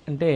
అంటే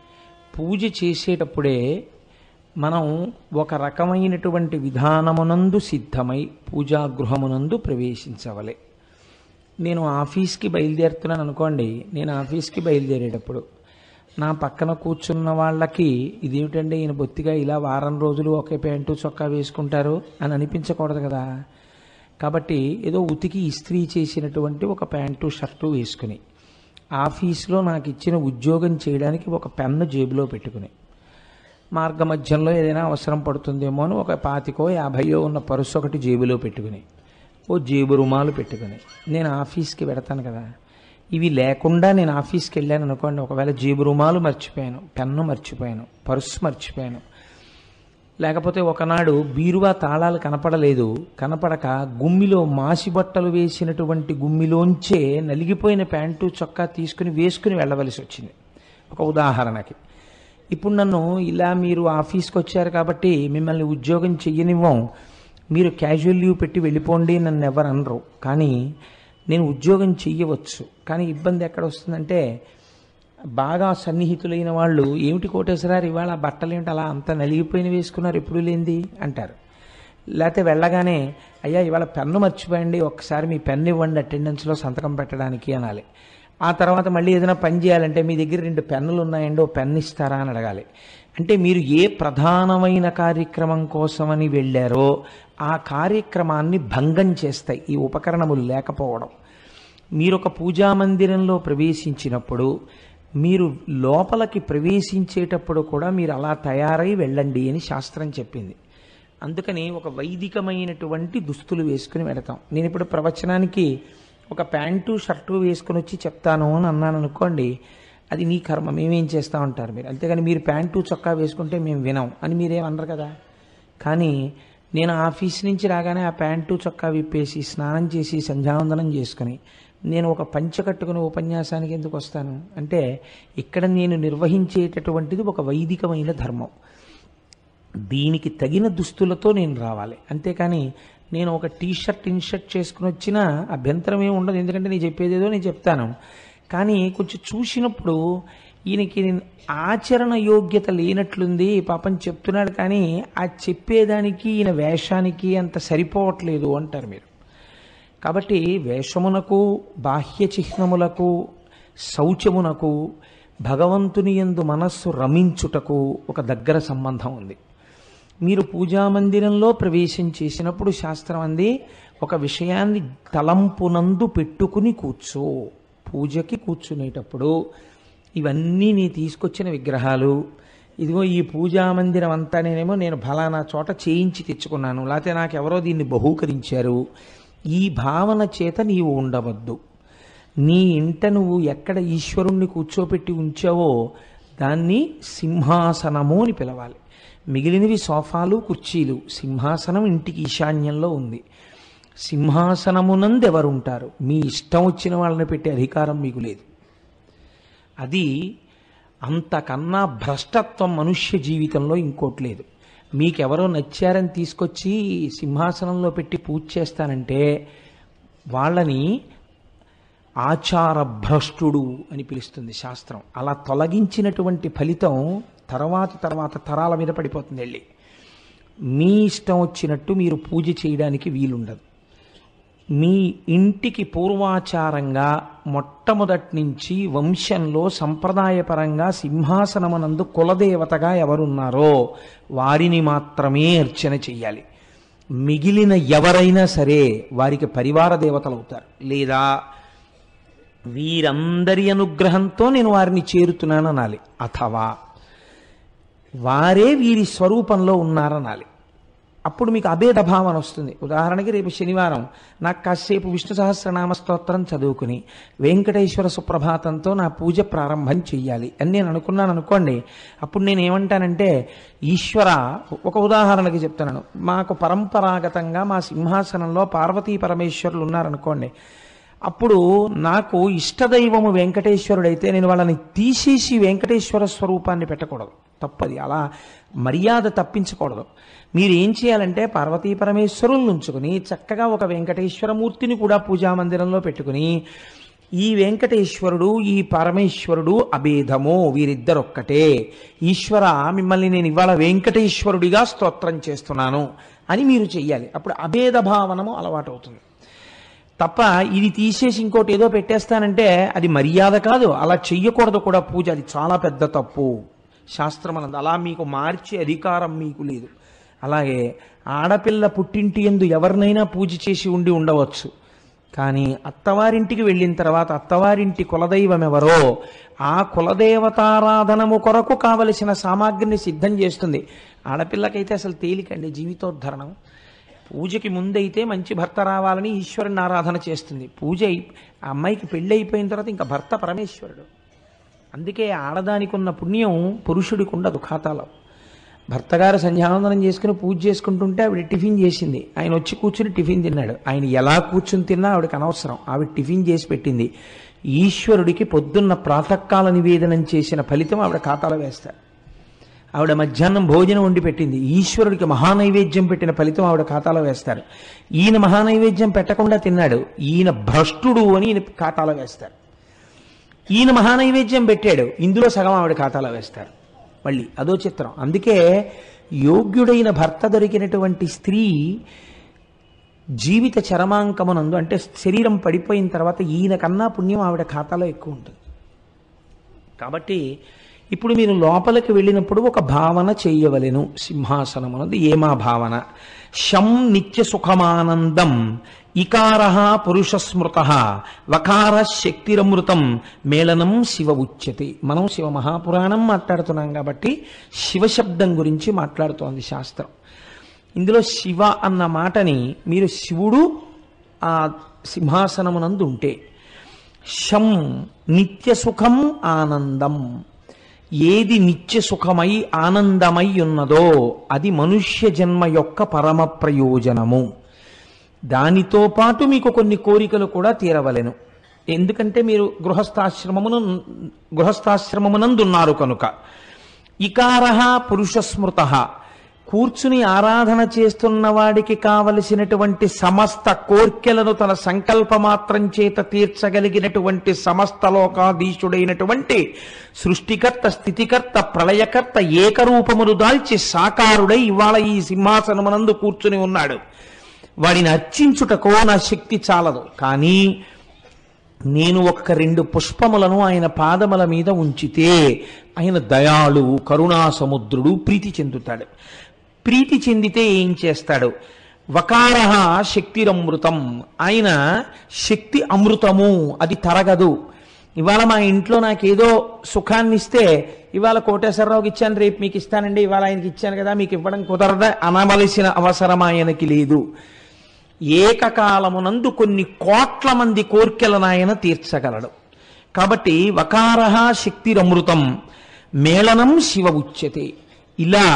పూజ చేసేటప్పుడే మనం ఒక రకమైనటువంటి విధానమునందు సిద్ధమై పూజాగృహమునందు ప్రవేశించవలే నేను ఆఫీస్కి బయలుదేరుతున్నాను అనుకోండి నేను ఆఫీస్కి బయలుదేరేటప్పుడు నా పక్కన కూర్చున్న వాళ్ళకి ఇదేమిటంటే ఈయన బొత్తిగా ఇలా వారం రోజులు ఒకే ప్యాంటు చొక్కా వేసుకుంటారు అని అనిపించకూడదు కదా కాబట్టి ఏదో ఉతికి ఇస్త్రీ చేసినటువంటి ఒక ప్యాంటు షర్టు వేసుకుని ఆఫీస్లో నాకు ఇచ్చిన ఉద్యోగం చేయడానికి ఒక పెన్ను జేబులో పెట్టుకుని మార్గ మధ్యంలో ఏదైనా అవసరం పడుతుందేమో అని ఒక పాతికో యాభైయో ఉన్న పరుసు ఒకటి జేబులో పెట్టుకుని ఓ జేబు రుమాలు పెట్టుకుని నేను ఆఫీస్కి పెడతాను కదా ఇవి లేకుండా నేను ఆఫీస్కి వెళ్ళాను అనుకోండి ఒకవేళ జేబు రుమాలు మర్చిపోయాను పెన్ను మర్చిపోయాను పర్సు మర్చిపోయాను లేకపోతే ఒకనాడు బీరువా తాళాలు కనపడలేదు కనపడక గుమ్మిలో మాసి బట్టలు వేసినటువంటి గుమ్మిలోంచే నలిగిపోయిన ప్యాంటు చొక్కా తీసుకుని వేసుకుని వెళ్ళవలసి వచ్చింది ఒక ఉదాహరణకి ఇప్పుడు నన్ను ఇలా మీరు ఆఫీస్కి వచ్చారు కాబట్టి మిమ్మల్ని ఉద్యోగం చెయ్యనివ్వం మీరు క్యాజువల్ లీవ్ పెట్టి వెళ్ళిపోండి నన్ను ఎవరు అనరు కానీ నేను ఉద్యోగం చెయ్యవచ్చు కానీ ఇబ్బంది ఎక్కడ వస్తుందంటే బాగా సన్నిహితులైన వాళ్ళు ఏమిటి కోటేశ్వరారు ఇవాళ ఆ బట్టలు ఏమిటి అలా అంత నలిగిపోయిన వేసుకున్నారు ఎప్పుడు లేంది అంటారు లేకపోతే వెళ్ళగానే అయ్యా ఇవాళ పెన్ను మర్చిపోయండి ఒక్కసారి మీ పెన్ను ఇవ్వండి అటెండెన్స్లో సంతకం పెట్టడానికి అనాలి ఆ తర్వాత మళ్ళీ ఏదైనా పని చేయాలంటే మీ దగ్గర రెండు పెన్నులు ఉన్నాయండి ఓ పెన్ను ఇస్తారా అని అడగాలి అంటే మీరు ఏ ప్రధానమైన కార్యక్రమం కోసమని వెళ్ళారో ఆ కార్యక్రమాన్ని భంగం చేస్తాయి ఈ ఉపకరణములు లేకపోవడం మీరు ఒక పూజా మందిరంలో ప్రవేశించినప్పుడు మీరు లోపలికి ప్రవేశించేటప్పుడు కూడా మీరు అలా తయారై వెళ్ళండి అని శాస్త్రం చెప్పింది అందుకని ఒక వైదికమైనటువంటి దుస్తులు వేసుకుని వెడతాం నేను ఇప్పుడు ప్రవచనానికి ఒక ప్యాంటు షర్టు వేసుకుని వచ్చి చెప్తాను అని అన్నాను అనుకోండి అది నీ కర్మ మేమేం చేస్తా ఉంటారు మీరు అంతేగాని మీరు ప్యాంటు చొక్కా వేసుకుంటే మేము వినాం అని మీరేమన్నారు కదా కానీ నేను ఆఫీస్ నుంచి రాగానే ఆ ప్యాంటు చొక్కా విప్పేసి స్నానం చేసి సంధ్యావందనం చేసుకుని నేను ఒక పంచ కట్టుకుని ఉపన్యాసానికి ఎందుకు వస్తాను అంటే ఇక్కడ నేను నిర్వహించేటటువంటిది ఒక వైదికమైన ధర్మం దీనికి తగిన దుస్తులతో నేను రావాలి అంతేకాని నేను ఒక టీ షర్ట్ ఇన్షర్ట్ చేసుకుని వచ్చినా అభ్యంతరం ఏమి ఉండదు ఎందుకంటే నేను చెప్పేదేదో నేను చెప్తాను కానీ కొంచెం చూసినప్పుడు ఈయనకి ఆచరణ యోగ్యత లేనట్లుంది పాపం చెప్తున్నాడు కానీ ఆ చెప్పేదానికి ఈయన వేషానికి అంత సరిపోవట్లేదు అంటారు మీరు కాబట్టి వేషమునకు బాహ్య చిహ్నములకు శౌచమునకు భగవంతుని యందు మనస్సు రమించుటకు ఒక దగ్గర సంబంధం ఉంది మీరు పూజామందిరంలో ప్రవేశం చేసినప్పుడు శాస్త్రం అంది ఒక విషయాన్ని తలంపునందు పెట్టుకుని కూర్చో పూజకి కూర్చునేటప్పుడు ఇవన్నీ నీ తీసుకొచ్చిన విగ్రహాలు ఇదిగో ఈ పూజా మందిరం అంతా నేనేమో నేను ఫలానా చోట చేయించి తెచ్చుకున్నాను లేకపోతే నాకు ఎవరో దీన్ని బహూకరించారు ఈ భావన చేత నీవు ఉండవద్దు నీ ఇంట నువ్వు ఎక్కడ ఈశ్వరుణ్ణి కూర్చోపెట్టి ఉంచావో దాన్ని సింహాసనము అని పిలవాలి మిగిలినవి సోఫాలు కుర్చీలు సింహాసనం ఇంటికి ఈశాన్యంలో ఉంది సింహాసనమునందు ఎవరుంటారు మీ ఇష్టం వచ్చిన వాళ్ళని పెట్టే అధికారం మీకు లేదు అది అంతకన్నా భ్రష్టత్వం మనుష్య జీవితంలో ఇంకోటి లేదు మీకెవరో నచ్చారని తీసుకొచ్చి సింహాసనంలో పెట్టి పూజ చేస్తానంటే వాళ్ళని ఆచార భ్రష్టుడు అని పిలుస్తుంది శాస్త్రం అలా తొలగించినటువంటి ఫలితం తర్వాత తర్వాత తరాల మీద పడిపోతుంది వెళ్ళి మీ ఇష్టం వచ్చినట్టు మీరు పూజ చేయడానికి వీలుండదు మీ ఇంటికి పూర్వాచారంగా మొట్టమొదటి నుంచి వంశంలో సంప్రదాయపరంగా సింహాసనమునందు కులదేవతగా ఎవరున్నారో వారిని మాత్రమే అర్చన చెయ్యాలి మిగిలిన ఎవరైనా సరే వారికి పరివార దేవతలు అవుతారు లేదా వీరందరి అనుగ్రహంతో నేను వారిని చేరుతున్నాను అనాలి అథవా వారే వీరి స్వరూపంలో ఉన్నారనాలి అప్పుడు మీకు అభేద భావన వస్తుంది ఉదాహరణకి రేపు శనివారం నాకు కాసేపు విష్ణు సహస్రనామ స్తోత్రం చదువుకుని వెంకటేశ్వర సుప్రభాతంతో నా పూజ ప్రారంభం చెయ్యాలి అని నేను అనుకున్నాను అనుకోండి అప్పుడు నేను ఏమంటానంటే ఈశ్వర ఒక ఉదాహరణకి చెప్తున్నాను మాకు పరంపరాగతంగా మా సింహాసనంలో పార్వతీ పరమేశ్వరులు ఉన్నారనుకోండి అప్పుడు నాకు ఇష్టదైవము వెంకటేశ్వరుడైతే నేను వాళ్ళని తీసేసి వెంకటేశ్వర స్వరూపాన్ని పెట్టకూడదు తప్పది అలా మర్యాద తప్పించకూడదు మీరు ఏం చేయాలంటే పార్వతీ పరమేశ్వరులను ఉంచుకుని చక్కగా ఒక వెంకటేశ్వర మూర్తిని కూడా పూజా మందిరంలో పెట్టుకుని ఈ వెంకటేశ్వరుడు ఈ పరమేశ్వరుడు అభేదము వీరిద్దరొక్కటే ఈశ్వర మిమ్మల్ని నేను ఇవాళ వెంకటేశ్వరుడిగా స్తోత్రం చేస్తున్నాను అని మీరు చెయ్యాలి అప్పుడు అభేద భావనము అలవాటు అవుతుంది తప్ప ఇది తీసేసి ఇంకోటి ఏదో పెట్టేస్తానంటే అది మర్యాద కాదు అలా చెయ్యకూడదు కూడా పూజ అది చాలా పెద్ద తప్పు శాస్త్రం అన్నది అలా మీకు మార్చే అధికారం మీకు లేదు అలాగే ఆడపిల్ల పుట్టింటి ఎందు ఎవరినైనా పూజ చేసి ఉండి ఉండవచ్చు కానీ అత్తవారింటికి వెళ్ళిన తర్వాత అత్తవారింటి కులదైవం ఎవరో ఆ కులదేవతారాధనము కొరకు కావలసిన సామాగ్రిని సిద్ధం చేస్తుంది ఆడపిల్లకైతే అసలు తేలికండి జీవితోద్ధరణం పూజకి ముందైతే మంచి భర్త రావాలని ఈశ్వరుని ఆరాధన చేస్తుంది పూజ అయి ఆ అమ్మాయికి పెళ్ళి అయిపోయిన తర్వాత ఇంకా భర్త పరమేశ్వరుడు అందుకే ఆడదానికి ఉన్న పుణ్యం పురుషుడికి ఉండదు ఖాతాలో భర్తగారు సంధ్యావందనం చేసుకుని పూజ చేసుకుంటుంటే ఆవిడ టిఫిన్ చేసింది ఆయన వచ్చి కూర్చుని టిఫిన్ తిన్నాడు ఆయన ఎలా కూర్చుని తిన్నా ఆవిడకి అనవసరం ఆవిడ టిఫిన్ చేసి పెట్టింది ఈశ్వరుడికి పొద్దున్న ప్రాతకాల నివేదనం చేసిన ఫలితం ఆవిడ ఖాతాలో వేస్తారు ఆవిడ మధ్యాహ్నం భోజనం వండి పెట్టింది ఈశ్వరుడికి మహానైవేద్యం పెట్టిన ఫలితం ఆవిడ ఖాతాలో వేస్తారు ఈయన మహానైవేద్యం పెట్టకుండా తిన్నాడు ఈయన భ్రష్టుడు అని ఈయన ఖాతాలో వేస్తారు ఈయన మహానైవేద్యం పెట్టాడు ఇందులో సగం ఆవిడ ఖాతాలో వేస్తారు మళ్ళీ అదో చిత్రం అందుకే యోగ్యుడైన భర్త దొరికినటువంటి స్త్రీ జీవిత చరమాంకమునందు అంటే శరీరం పడిపోయిన తర్వాత ఈయన కన్నా పుణ్యం ఆవిడ ఖాతాలో ఎక్కువ ఉంటుంది కాబట్టి ఇప్పుడు మీరు లోపలికి వెళ్ళినప్పుడు ఒక భావన చేయవలెను సింహాసనమునది ఏమా భావన శం నిత్య సుఖమానందం ఇకార పురుష స్మృత వకార శక్తిరమృతం మేళనం శివ ఉచ్యతి మనం శివ మహాపురాణం మాట్లాడుతున్నాం కాబట్టి శివశబ్దం గురించి మాట్లాడుతోంది శాస్త్రం ఇందులో శివ అన్న మాటని మీరు శివుడు ఆ సింహాసనమునందు ఉంటే శం నిత్య సుఖం ఆనందం ఏది నిత్య సుఖమై ఆనందమై ఉన్నదో అది మనుష్య జన్మ యొక్క పరమ ప్రయోజనము దానితో పాటు మీకు కొన్ని కోరికలు కూడా తీరవలెను ఎందుకంటే మీరు గృహస్థాశ్రమమును గృహస్థాశ్రమమునందున్నారు కనుక ఇకార పురుష స్మృత కూర్చుని ఆరాధన చేస్తున్న వాడికి కావలసినటువంటి సమస్త కోర్కెలను తన సంకల్పమాత్రం చేత తీర్చగలిగినటువంటి సమస్త లోకాధీశుడైనటువంటి సృష్టికర్త స్థితికర్త ప్రళయకర్త ఏకరూపమును దాల్చి సాకారుడై ఇవాళ ఈ సింహాసనమునందు కూర్చుని ఉన్నాడు వాడిని అర్చించుటకో నా శక్తి చాలదు కానీ నేను ఒక్క రెండు పుష్పములను ఆయన పాదముల మీద ఉంచితే ఆయన దయాళువు కరుణా సముద్రుడు ప్రీతి చెందుతాడు ప్రీతి చెందితే ఏం చేస్తాడు వకార శక్తిరమృతం ఆయన శక్తి అమృతము అది తరగదు ఇవాళ మా ఇంట్లో నాకేదో సుఖాన్ని ఇస్తే ఇవాళ కోటేశ్వరరావుకి ఇచ్చాను రేపు మీకు ఇస్తానండి ఇవాళ ఆయనకి ఇచ్చాను కదా మీకు ఇవ్వడం కుదరదా అనవలసిన అవసరం ఆయనకి లేదు ఏకకాలమునందు కొన్ని కోట్ల మంది కోర్కెలను ఆయన తీర్చగలడు కాబట్టి వకార శక్తిరమృతం మేళనం శివ ఉచ్యతే ఇలా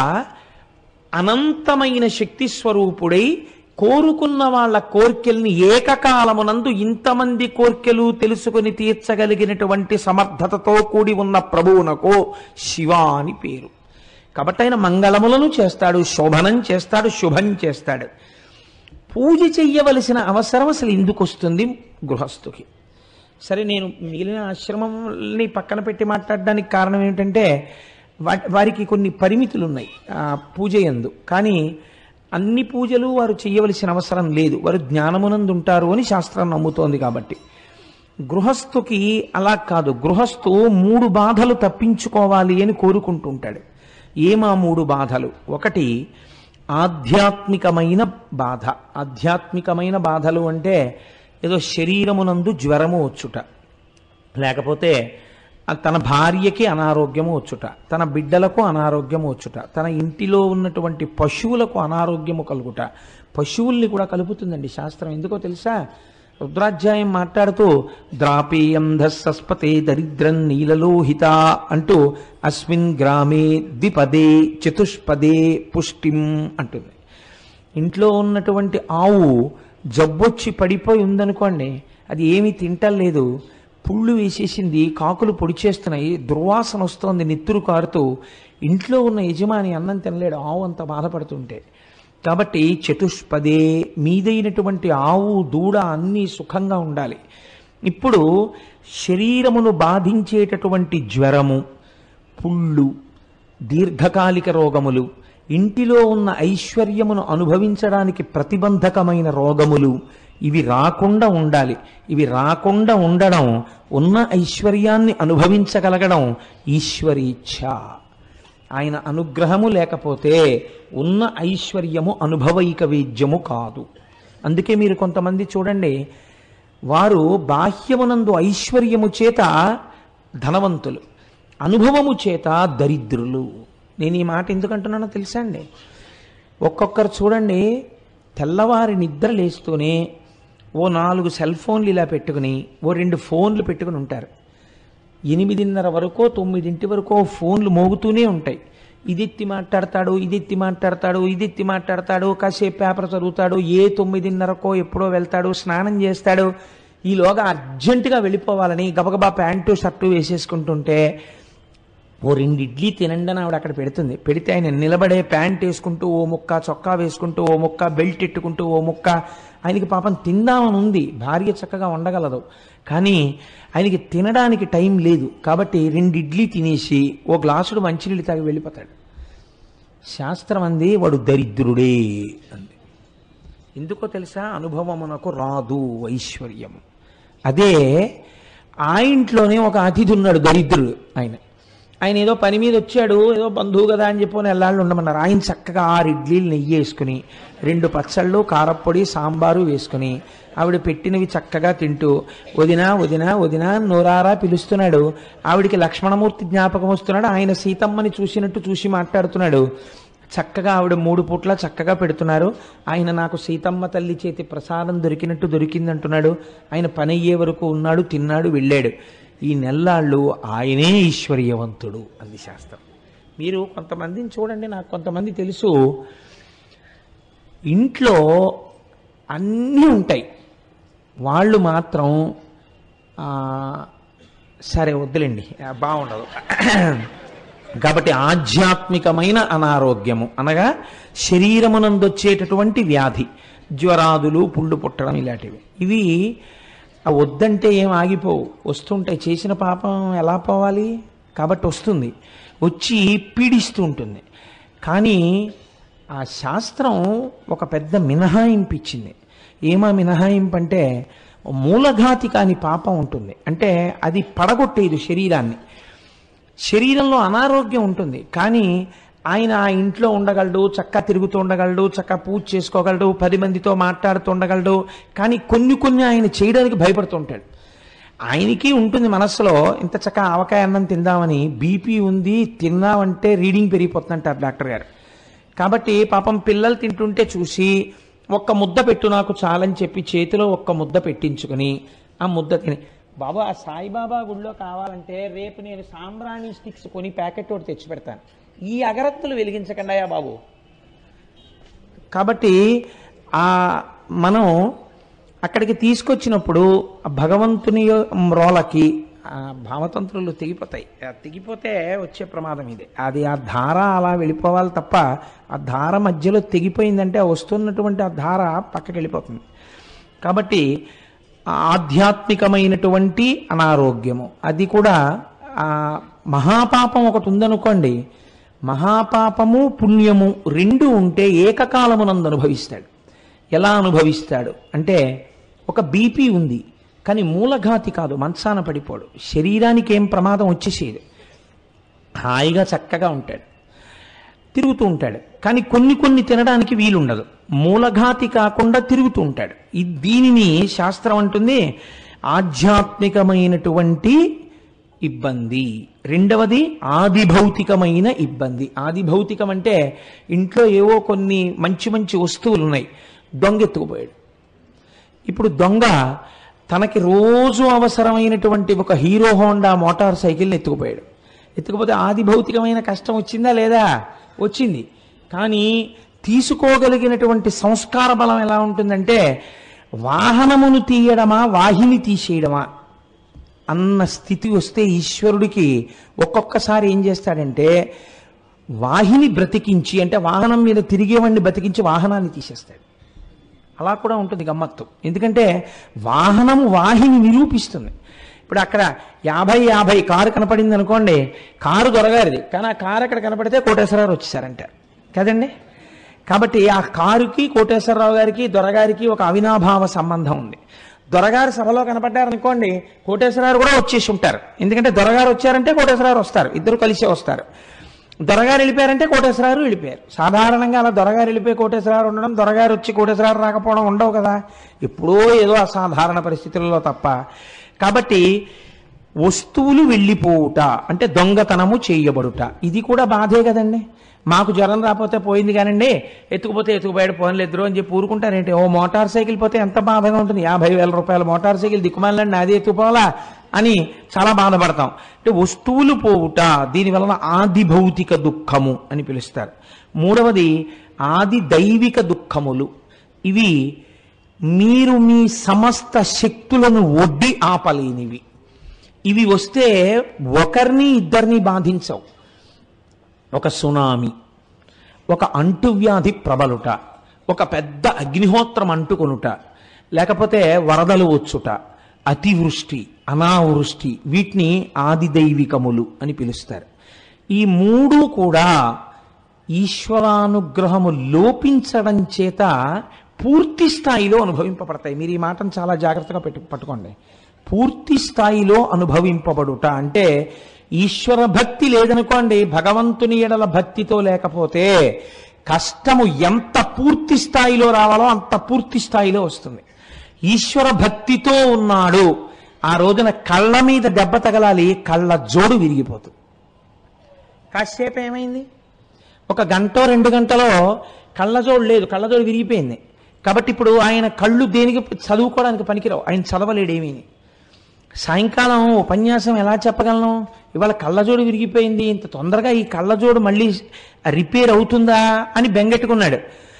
అనంతమైన శక్తి స్వరూపుడై కోరుకున్న వాళ్ళ కోర్కెల్ని ఏకకాలమునందు ఇంతమంది కోర్కెలు తెలుసుకుని తీర్చగలిగినటువంటి సమర్థతతో కూడి ఉన్న ప్రభువునకో శివ అని పేరు కాబట్టి ఆయన మంగళములను చేస్తాడు శోభనం చేస్తాడు శుభం చేస్తాడు పూజ చెయ్యవలసిన అవసరం అసలు ఎందుకు వస్తుంది గృహస్థుకి సరే నేను మిగిలిన ఆశ్రమంని పక్కన పెట్టి మాట్లాడడానికి కారణం ఏమిటంటే వా- వారికి కొన్ని పరిమితులు ఉన్నాయి ఆ పూజ ఎందు కానీ అన్ని పూజలు వారు చేయవలసిన అవసరం లేదు వారు జ్ఞానమునందు ఉంటారు అని శాస్త్రం నమ్ముతోంది కాబట్టి గృహస్థుకి అలా కాదు గృహస్థు మూడు బాధలు తప్పించుకోవాలి అని కోరుకుంటుంటాడు ఏమా మూడు బాధలు ఒకటి ఆధ్యాత్మికమైన బాధ ఆధ్యాత్మికమైన బాధలు అంటే ఏదో శరీరమునందు జ్వరము వచ్చుట లేకపోతే ఆ తన భార్యకి అనారోగ్యము వచ్చుట తన బిడ్డలకు అనారోగ్యము వచ్చుట తన ఇంటిలో ఉన్నటువంటి పశువులకు అనారోగ్యము కలుగుట పశువుల్ని కూడా కలుపుతుందండి శాస్త్రం ఎందుకో తెలుసా రుద్రాధ్యాయం మాట్లాడుతూ ద్రాపేయం ధస్సస్పతే దరిద్రం నీలలోహిత అంటూ అస్మిన్ గ్రామే ద్విపదే చతుష్పదే పుష్టిం అంటుంది ఇంట్లో ఉన్నటువంటి ఆవు జబ్బొచ్చి పడిపోయి ఉందనుకోండి అది ఏమీ తింటలేదు పుళ్ళు వేసేసింది కాకులు పొడిచేస్తున్నాయి దుర్వాసన వస్తోంది నెత్తురు కారుతూ ఇంట్లో ఉన్న యజమాని అన్నం తినలేడు ఆవు అంత బాధపడుతుంటే కాబట్టి చతుష్పదే మీదైనటువంటి ఆవు దూడ అన్నీ సుఖంగా ఉండాలి ఇప్పుడు శరీరమును బాధించేటటువంటి జ్వరము పుళ్ళు దీర్ఘకాలిక రోగములు ఇంటిలో ఉన్న ఐశ్వర్యమును అనుభవించడానికి ప్రతిబంధకమైన రోగములు ఇవి రాకుండా ఉండాలి ఇవి రాకుండా ఉండడం ఉన్న ఐశ్వర్యాన్ని అనుభవించగలగడం ఈశ్వరీచ్ఛ ఆయన అనుగ్రహము లేకపోతే ఉన్న ఐశ్వర్యము అనుభవైక వేద్యము కాదు అందుకే మీరు కొంతమంది చూడండి వారు బాహ్యమునందు ఐశ్వర్యము చేత ధనవంతులు అనుభవము చేత దరిద్రులు నేను ఈ మాట ఎందుకంటున్నానో తెలుసా అండి ఒక్కొక్కరు చూడండి తెల్లవారి నిద్ర లేస్తూనే ఓ నాలుగు సెల్ ఫోన్లు ఇలా పెట్టుకుని ఓ రెండు ఫోన్లు పెట్టుకుని ఉంటారు ఎనిమిదిన్నర వరకు తొమ్మిదింటి వరకు ఫోన్లు మోగుతూనే ఉంటాయి ఇది ఎత్తి మాట్లాడతాడు ఇది ఎత్తి మాట్లాడతాడు ఇది ఎత్తి మాట్లాడతాడు కాసేపు పేపర్ చదువుతాడు ఏ తొమ్మిదిన్నరకో ఎప్పుడో వెళ్తాడు స్నానం చేస్తాడు ఈలోగా అర్జెంటుగా వెళ్ళిపోవాలని గబగబా ప్యాంటు షర్టు వేసేసుకుంటుంటే ఓ రెండు ఇడ్లీ తినండి అని ఆవిడ అక్కడ పెడుతుంది పెడితే ఆయన నిలబడే ప్యాంట్ వేసుకుంటూ ఓ ముక్క చొక్కా వేసుకుంటూ ఓ ముక్క బెల్ట్ ఎట్టుకుంటూ ఓ ముక్క ఆయనకి పాపం తిందామని ఉంది భార్య చక్కగా ఉండగలదు కానీ ఆయనకి తినడానికి టైం లేదు కాబట్టి రెండు ఇడ్లీ తినేసి ఓ గ్లాసుడు మంచినీళ్ళు తాగి వెళ్ళిపోతాడు శాస్త్రం అంది వాడు దరిద్రుడే అంది ఎందుకో తెలుసా అనుభవమునకు రాదు ఐశ్వర్యము అదే ఆ ఇంట్లోనే ఒక అతిథి ఉన్నాడు దరిద్రుడు ఆయన ఆయన ఏదో పని మీద వచ్చాడు ఏదో బంధువు కదా అని చెప్పి ఎల్లాళ్ళు ఉండమన్నారు ఆయన చక్కగా ఆరు ఇడ్లీలు నెయ్యి వేసుకుని రెండు పచ్చళ్ళు కారప్పొడి సాంబారు వేసుకుని ఆవిడ పెట్టినవి చక్కగా తింటూ వదినా వదినా వదినా నోరారా పిలుస్తున్నాడు ఆవిడికి లక్ష్మణమూర్తి జ్ఞాపకం వస్తున్నాడు ఆయన సీతమ్మని చూసినట్టు చూసి మాట్లాడుతున్నాడు చక్కగా ఆవిడ మూడు పూట్ల చక్కగా పెడుతున్నారు ఆయన నాకు సీతమ్మ తల్లి చేతి ప్రసాదం దొరికినట్టు దొరికిందంటున్నాడు ఆయన పని అయ్యే వరకు ఉన్నాడు తిన్నాడు వెళ్ళాడు ఈ నెల్లాళ్ళు ఆయనే ఈశ్వర్యవంతుడు అంది శాస్త్రం మీరు కొంతమందిని చూడండి నాకు కొంతమంది తెలుసు ఇంట్లో అన్నీ ఉంటాయి వాళ్ళు మాత్రం ఆ, సరే వద్దులేండి ఆ, బాగుండదు కాబట్టి ఆధ్యాత్మికమైన అనారోగ్యము అనగా శరీరమునందొచ్చేటటువంటి వ్యాధి జ్వరాదులు పుళ్ళు పుట్టడం ఇలాంటివి ఇవి ఆ వద్దంటే ఏం ఆగిపోవు వస్తుంటాయి చేసిన పాపం ఎలా పోవాలి కాబట్టి వస్తుంది వచ్చి పీడిస్తూ ఉంటుంది కానీ ఆ శాస్త్రం ఒక పెద్ద మినహాయింపు ఇచ్చింది ఏమా మినహాయింపు అంటే మూలఘాతి కాని పాపం ఉంటుంది అంటే అది పడగొట్టేది శరీరాన్ని శరీరంలో అనారోగ్యం ఉంటుంది కానీ ఆయన ఆ ఇంట్లో ఉండగలడు చక్కగా తిరుగుతూ ఉండగలడు చక్కగా పూజ చేసుకోగలడు పది మందితో మాట్లాడుతూ ఉండగలడు కానీ కొన్ని కొన్ని ఆయన చేయడానికి భయపడుతుంటాడు ఆయనకి ఉంటుంది మనస్సులో ఇంత చక్కగా ఆవకాయ అన్నం తిందామని బీపీ ఉంది తిన్నామంటే రీడింగ్ పెరిగిపోతుందంటారు డాక్టర్ గారు కాబట్టి పాపం పిల్లలు తింటుంటే చూసి ఒక్క ముద్ద పెట్టు నాకు చాలని చెప్పి చేతిలో ఒక్క ముద్ద పెట్టించుకుని ఆ ముద్ద తిని బాబా ఆ సాయిబాబా గుళ్ళో కావాలంటే రేపు నేను సాంబ్రాణి స్టిక్స్ కొని ప్యాకెట్ ఒకటి తెచ్చి పెడతాను ఈ అగరత్తులు వెలిగించకండి అయ్యా బాబు కాబట్టి ఆ మనం అక్కడికి తీసుకొచ్చినప్పుడు ఆ భగవంతుని రోలకి ఆ భావతంత్రులు తెగిపోతాయి ఆ తెగిపోతే వచ్చే ప్రమాదం ఇది అది ఆ ధార అలా వెళ్ళిపోవాలి తప్ప ఆ ధార మధ్యలో తెగిపోయిందంటే ఆ వస్తున్నటువంటి ఆ ధార పక్కకి వెళ్ళిపోతుంది కాబట్టి ఆ ఆధ్యాత్మికమైనటువంటి అనారోగ్యము అది కూడా ఆ మహాపాపం ఒకటి ఉందనుకోండి మహాపాపము పుణ్యము రెండు ఉంటే ఏకకాలమునందు అనుభవిస్తాడు ఎలా అనుభవిస్తాడు అంటే ఒక బీపీ ఉంది కానీ మూలఘాతి కాదు మంచాన పడిపోడు శరీరానికి ఏం ప్రమాదం వచ్చేసేది హాయిగా చక్కగా ఉంటాడు తిరుగుతూ ఉంటాడు కానీ కొన్ని కొన్ని తినడానికి వీలుండదు మూలఘాతి కాకుండా తిరుగుతూ ఉంటాడు ఈ దీనిని శాస్త్రం అంటుంది ఆధ్యాత్మికమైనటువంటి ఇబ్బంది రెండవది ఆదిభౌతికమైన ఇబ్బంది ఆదిభౌతికం అంటే ఇంట్లో ఏవో కొన్ని మంచి మంచి వస్తువులు ఉన్నాయి దొంగ ఎత్తుకుపోయాడు ఇప్పుడు దొంగ తనకి రోజు అవసరమైనటువంటి ఒక హీరో హోండా మోటార్ సైకిల్ని ఎత్తుకుపోయాడు ఎత్తుకుపోతే ఆది భౌతికమైన కష్టం వచ్చిందా లేదా వచ్చింది కానీ తీసుకోగలిగినటువంటి సంస్కార బలం ఎలా ఉంటుందంటే వాహనమును తీయడమా వాహిని తీసేయడమా అన్న స్థితి వస్తే ఈశ్వరుడికి ఒక్కొక్కసారి ఏం చేస్తాడంటే వాహిని బ్రతికించి అంటే వాహనం మీద తిరిగేవాడిని బ్రతికించి వాహనాన్ని తీసేస్తాడు అలా కూడా ఉంటుంది గమ్మత్తు ఎందుకంటే వాహనం వాహిని నిరూపిస్తుంది ఇప్పుడు అక్కడ యాభై యాభై కారు కనపడింది అనుకోండి కారు దొరగారిది కానీ ఆ కారు అక్కడ కనపడితే కోటేశ్వరరావు వచ్చేసారంటారు కదండి కాబట్టి ఆ కారుకి కోటేశ్వరరావు గారికి దొరగారికి ఒక అవినాభావ సంబంధం ఉంది దొరగారు సభలో కనపడ్డారనుకోండి కోటేశ్వరరావు కూడా వచ్చేసి ఉంటారు ఎందుకంటే దొరగారు వచ్చారంటే కోటేశ్వరరావు వస్తారు ఇద్దరు కలిసే వస్తారు దొరగారు వెళ్ళిపోయారంటే కోటేశ్వరరావు వెళ్ళిపోయారు సాధారణంగా అలా దొరగారు వెళ్ళిపోయి కోటేశ్వరరావు ఉండడం దొరగారు వచ్చి కోటేశ్వరరావు రాకపోవడం ఉండవు కదా ఎప్పుడో ఏదో అసాధారణ పరిస్థితులలో తప్ప కాబట్టి వస్తువులు వెళ్ళిపోవుట అంటే దొంగతనము చేయబడుట ఇది కూడా బాధే కదండి మాకు జ్వరం రాకపోతే పోయింది కానండి ఎత్తుకుపోతే ఎత్తుకుపోయాడు పోన్లు ఎదురు అని చెప్పి ఊరుకుంటారేంటి ఓ మోటార్ సైకిల్ పోతే ఎంత బాధగా ఉంటుంది యాభై వేల రూపాయల మోటార్ సైకిల్ దిక్కుమాలండి అది ఎత్తుకుపోవాలా అని చాలా బాధపడతాం అంటే వస్తువులు పోవుట దీని వలన ఆది భౌతిక దుఃఖము అని పిలుస్తారు మూడవది ఆది దైవిక దుఃఖములు ఇవి మీరు మీ సమస్త శక్తులను ఒడ్డి ఆపలేనివి ఇవి వస్తే ఒకరిని ఇద్దరిని బాధించవు ఒక సునామీ ఒక అంటువ్యాధి ప్రబలుట ఒక పెద్ద అగ్నిహోత్రం అంటుకొనుట లేకపోతే వరదలు వచ్చుట అతివృష్టి అనావృష్టి వీటిని ఆదిదైవికములు అని పిలుస్తారు ఈ మూడు కూడా ఈశ్వరానుగ్రహము లోపించడం చేత పూర్తి స్థాయిలో అనుభవింపబడతాయి మీరు ఈ మాటను చాలా జాగ్రత్తగా పెట్టు పట్టుకోండి పూర్తి స్థాయిలో అనుభవింపబడుట అంటే ఈశ్వర భక్తి లేదనుకోండి భగవంతుని ఎడల భక్తితో లేకపోతే కష్టము ఎంత పూర్తి స్థాయిలో రావాలో అంత పూర్తి స్థాయిలో వస్తుంది ఈశ్వర భక్తితో ఉన్నాడు ఆ రోజున కళ్ళ మీద దెబ్బ తగలాలి కళ్ళ జోడు విరిగిపోతుంది కాసేపు ఏమైంది ఒక గంట రెండు గంటలో కళ్ళజోడు లేదు కళ్ళజోడు విరిగిపోయింది కాబట్టి ఇప్పుడు ఆయన కళ్ళు దేనికి చదువుకోవడానికి పనికిరావు ఆయన చదవలేడు ఏమీ సాయంకాలం ఉపన్యాసం ఎలా చెప్పగలను ఇవాళ కళ్ళజోడు విరిగిపోయింది ఇంత తొందరగా ఈ కళ్ళజోడు మళ్ళీ రిపేర్ అవుతుందా అని బెంగెట్టుకున్నాడు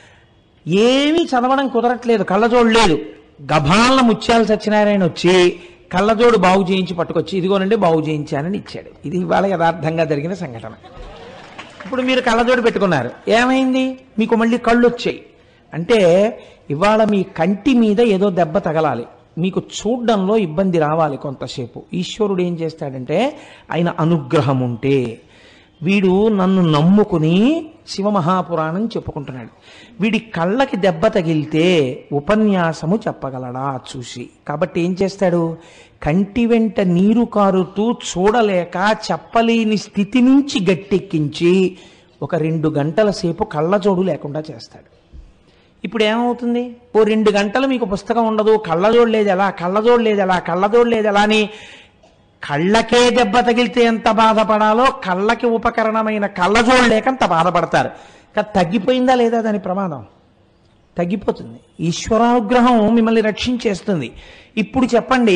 ఏమీ చదవడం కుదరట్లేదు కళ్ళజోడు లేదు గభాల ముత్యాల సత్యనారాయణ వచ్చి కళ్ళజోడు బాగు చేయించి పట్టుకొచ్చి ఇదిగోనండి బాగు చేయించానని ఇచ్చాడు ఇది ఇవాళ యథార్థంగా జరిగిన సంఘటన ఇప్పుడు మీరు కళ్ళజోడు పెట్టుకున్నారు ఏమైంది మీకు మళ్ళీ కళ్ళు వచ్చాయి అంటే ఇవాళ మీ కంటి మీద ఏదో దెబ్బ తగలాలి మీకు చూడ్డంలో ఇబ్బంది రావాలి కొంతసేపు ఈశ్వరుడు ఏం చేస్తాడంటే ఆయన అనుగ్రహం ఉంటే వీడు నన్ను నమ్ముకుని శివమహాపురాణం చెప్పుకుంటున్నాడు వీడి కళ్ళకి దెబ్బ తగిలితే ఉపన్యాసము చెప్పగలడా చూసి కాబట్టి ఏం చేస్తాడు కంటి వెంట నీరు కారుతూ చూడలేక చెప్పలేని స్థితి నుంచి గట్టెక్కించి ఒక రెండు గంటల సేపు కళ్ళజోడు లేకుండా చేస్తాడు ఇప్పుడు ఏమవుతుంది ఓ రెండు గంటలు మీకు పుస్తకం ఉండదు కళ్ళజోడు లేదు ఎలా కళ్ళజోడు లేదు ఎలా కళ్ళజోడు లేదు ఎలా అని కళ్ళకే దెబ్బ తగిలితే ఎంత బాధపడాలో కళ్ళకి ఉపకరణమైన కళ్ళజోడు లేక అంత బాధపడతారు కానీ తగ్గిపోయిందా లేదా దాని ప్రమాదం తగ్గిపోతుంది ఈశ్వరానుగ్రహం మిమ్మల్ని రక్షించేస్తుంది ఇప్పుడు చెప్పండి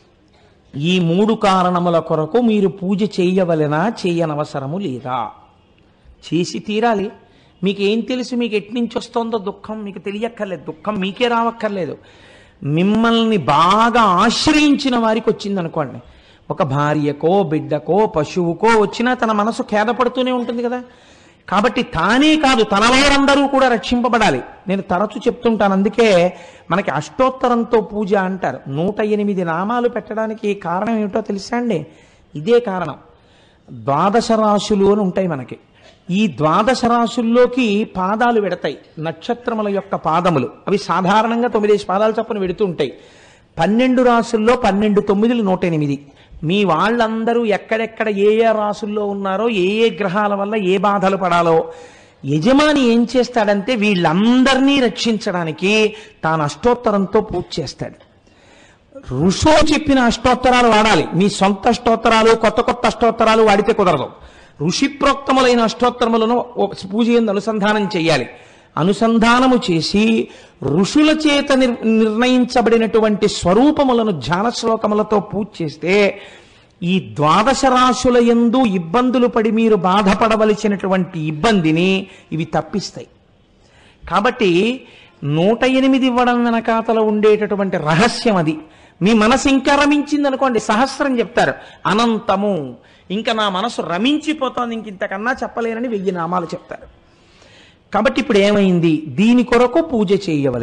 ఈ మూడు కారణముల కొరకు మీరు పూజ చేయవలెనా చేయనవసరము లేదా చేసి తీరాలి మీకు ఏం తెలుసు మీకు ఎట్నుంచి వస్తుందో దుఃఖం మీకు తెలియక్కర్లేదు దుఃఖం మీకే రావక్కర్లేదు మిమ్మల్ని బాగా ఆశ్రయించిన వారికి వచ్చిందనుకోండి ఒక భార్యకో బిడ్డకో పశువుకో వచ్చినా తన మనసు ఖేదపడుతూనే ఉంటుంది కదా కాబట్టి తానే కాదు తన వారందరూ కూడా రక్షింపబడాలి నేను తరచు చెప్తుంటాను అందుకే మనకి అష్టోత్తరంతో పూజ అంటారు నూట ఎనిమిది నామాలు పెట్టడానికి కారణం ఏమిటో తెలుసా అండి ఇదే కారణం ద్వాదశ రాశులు అని ఉంటాయి మనకి ఈ ద్వాదశ రాశుల్లోకి పాదాలు పెడతాయి నక్షత్రముల యొక్క పాదములు అవి సాధారణంగా తొమ్మిదేసి పాదాలు చప్పున పెడుతూ ఉంటాయి పన్నెండు రాసుల్లో పన్నెండు తొమ్మిదిలు నూట ఎనిమిది మీ వాళ్ళందరూ ఎక్కడెక్కడ ఏ ఏ రాసుల్లో ఉన్నారో ఏ ఏ గ్రహాల వల్ల ఏ బాధలు పడాలో యజమాని ఏం చేస్తాడంటే వీళ్ళందరినీ రక్షించడానికి తాను అష్టోత్తరంతో పూజ చేస్తాడు ఋషులు చెప్పిన అష్టోత్తరాలు వాడాలి మీ సొంత అష్టోత్తరాలు కొత్త కొత్త అష్టోత్తరాలు వాడితే కుదరదు ఋషిప్రోక్తములైన అష్టోత్తరములను ఒక పూజ ఎందు అనుసంధానం చేయాలి అనుసంధానము చేసి ఋషుల చేత నిర్- నిర్ణయించబడినటువంటి స్వరూపములను ధ్యాన శ్లోకములతో పూజ చేస్తే ఈ ద్వాదశ రాశుల యందు ఇబ్బందులు పడి మీరు బాధపడవలసినటువంటి ఇబ్బందిని ఇవి తప్పిస్తాయి కాబట్టి నూట ఎనిమిది ఇవ్వడం వెనకాతల ఉండేటటువంటి రహస్యం అది మీ మనసు ఇంకా రమించింది అనుకోండి సహస్రం చెప్తారు అనంతము ఇంకా నా మనసు రమించిపోతోంది ఇంక ఇంతకన్నా చెప్పలేనని వెయ్యి నామాలు చెప్తారు కాబట్టి ఇప్పుడు ఏమైంది దీని కొరకు పూజ చేయవలెను